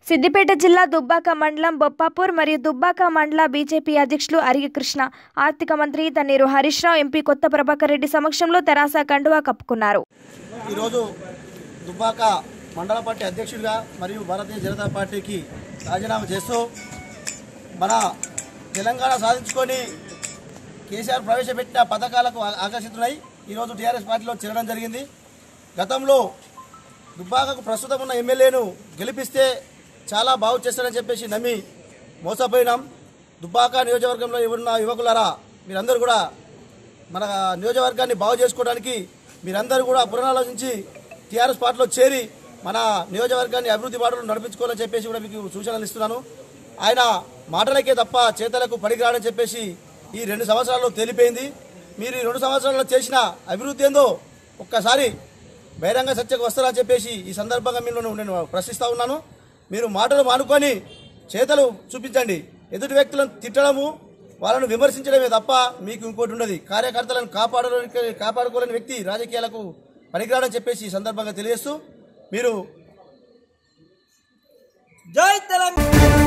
సిద్దిపేట జిల్లా దుబ్బాక మండలం బొప్పాపూర్ మరియు దుబ్బాక మండల బీజేపీ అధ్యక్షులు అరిగి కృష్ణ ఆర్థిక మంత్రి తన్నీరు హరీష్ రావు ఎంపీ కొత్త ప్రభాకర్ రెడ్డి సమక్షంలో తెరాస కండువా కప్పుకున్నారు ఈరోజు దుబ్బాక మండల పార్టీ అధ్యక్షుడిగా మరియు భారతీయ జనతా పార్టీకి రాజీనామా చేస్తూ మన తెలంగాణ సాధించుకొని కేసీఆర్ ప్రవేశపెట్టిన పథకాలకు ఆ- ఆకర్షితులై ఈరోజు టీఆర్ఎస్ పార్టీలో చేరడం జరిగింది గతంలో దుబ్బాకకు ప్రస్తుతం ఉన్న ఎమ్మెల్యేను గెలిపిస్తే చాలా బాగు చేస్తారని చెప్పేసి నమ్మి మోసపోయినాం దుబ్బాక నియోజకవర్గంలో ఉన్న యువకులారా మీరందరూ కూడా మన నియోజకవర్గాన్ని బాగు చేసుకోవడానికి మీరందరూ కూడా పునరాలోచించి టీఆర్ఎస్ పార్టీలో చేరి మన నియోజకవర్గాన్ని అభివృద్ధి బాటలు నడిపించుకోవాలని చెప్పేసి కూడా మీకు సూచనలు ఇస్తున్నాను ఆయన మాటలకే తప్ప చేతలకు పడికిరాడని చెప్పేసి ఈ రెండు సంవత్సరాల్లో తేలిపోయింది మీరు ఈ రెండు సంవత్సరాల్లో చేసిన అభివృద్ధి ఏందో ఒక్కసారి బహిరంగ చర్చకు వస్తారని చెప్పేసి ఈ సందర్భంగా మీరు నేను ప్రశ్నిస్తా ఉన్నాను మీరు మాటలు మానుకొని చేతలు చూపించండి ఎదుటి వ్యక్తులను తిట్టడము వాళ్ళను విమర్శించడమే తప్ప మీకు ఇంకోటి ఉండదు కార్యకర్తలను కాపాడడానికి కాపాడుకోలేని వ్యక్తి రాజకీయాలకు పనికిరాడని చెప్పేసి ఈ సందర్భంగా తెలియజేస్తూ మీరు జై తెలంగాణ